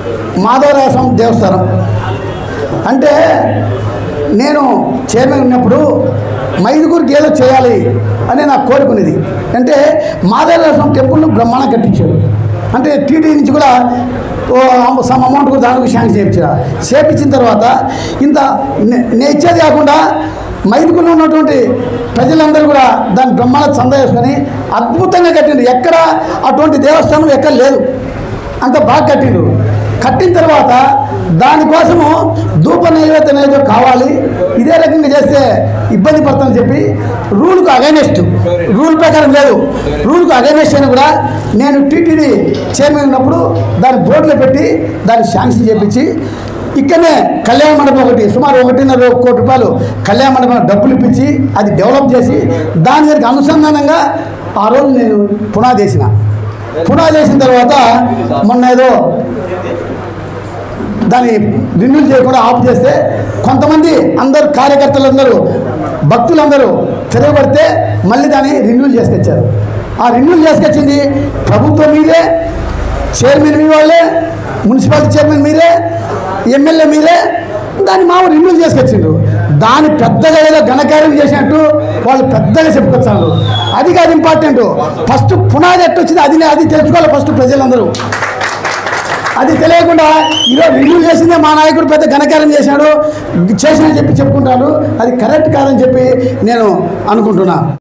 మాధవరాసం దేవస్థానం అంటే నేను చైర్మన్ ఉన్నప్పుడు మైదుగురికి ఏదో చేయాలి అని నాకు కోరుకునేది అంటే మాధవరాసం టెంపుల్ను బ్రహ్మాండం కట్టించాడు అంటే టీటీ నుంచి కూడా ఓ అమ- సమ్ అమౌంట్ కూడా దానికి శాంక్షన్ చేయించారు చేపించిన తర్వాత ఇంత నే- నేను ఇచ్చేది కాకుండా మైదుకులో ఉన్నటువంటి ప్రజలందరూ కూడా దాన్ని బ్రహ్మాండ చంద చేసుకొని అద్భుతంగా కట్టిండు ఎక్కడ అటువంటి దేవస్థానం ఎక్కడ లేదు అంత బాగా కట్టిండు కట్టిన తర్వాత దానికోసము ధూప నైవేద్య నైవేద్యం కావాలి ఇదే రకంగా చేస్తే ఇబ్బంది పడతానని చెప్పి రూల్కు అగైనెస్ట్ రూల్ ప్రకారం లేదు రూల్కు అగైనెస్ట్ అని కూడా నేను టీటీడీ చైర్మన్ ఉన్నప్పుడు దాన్ని బోర్డులో పెట్టి దాన్ని శాంక్షన్ చేపించి ఇక్కడనే కళ్యాణ మండపం ఒకటి సుమారు ఒకటిన్నర కోటి రూపాయలు కళ్యాణ మండపం డబ్బులు ఇప్పించి అది డెవలప్ చేసి దాని దగ్గరికి అనుసంధానంగా ఆ రోజు నేను పునాది వేసిన పునాది వేసిన తర్వాత మొన్న ఏదో దాన్ని రిన్యూల్ చేయకుండా ఆఫ్ చేస్తే కొంతమంది అందరు కార్యకర్తలందరూ భక్తులందరూ తిరగబడితే మళ్ళీ దాన్ని రిన్యూల్ చేసుకొచ్చారు ఆ రిన్యూల్ చేసుకొచ్చింది ప్రభుత్వం మీరే చైర్మన్ మీ వాళ్ళే మున్సిపాలిటీ చైర్మన్ మీరే ఎమ్మెల్యే మీరే దాన్ని మామ రిన్యూల్ చేసుకొచ్చిండ్రు దాన్ని పెద్దగా ఏదో ఘనకార్యం చేసినట్టు వాళ్ళు పెద్దగా చెప్పుకొచ్చారు అది కాదు ఇంపార్టెంట్ ఫస్ట్ పునాది ఎట్టు వచ్చింది అది అది తెలుసుకోవాలి ఫస్ట్ ప్రజలందరూ అది తెలియకుండా ఈరోజు రివ్యూ చేసిందే మా నాయకుడు పెద్ద ఘనకార్యం చేశాడు చేసిన చెప్పి చెప్పుకుంటాడు అది కరెక్ట్ కాదని చెప్పి నేను అనుకుంటున్నా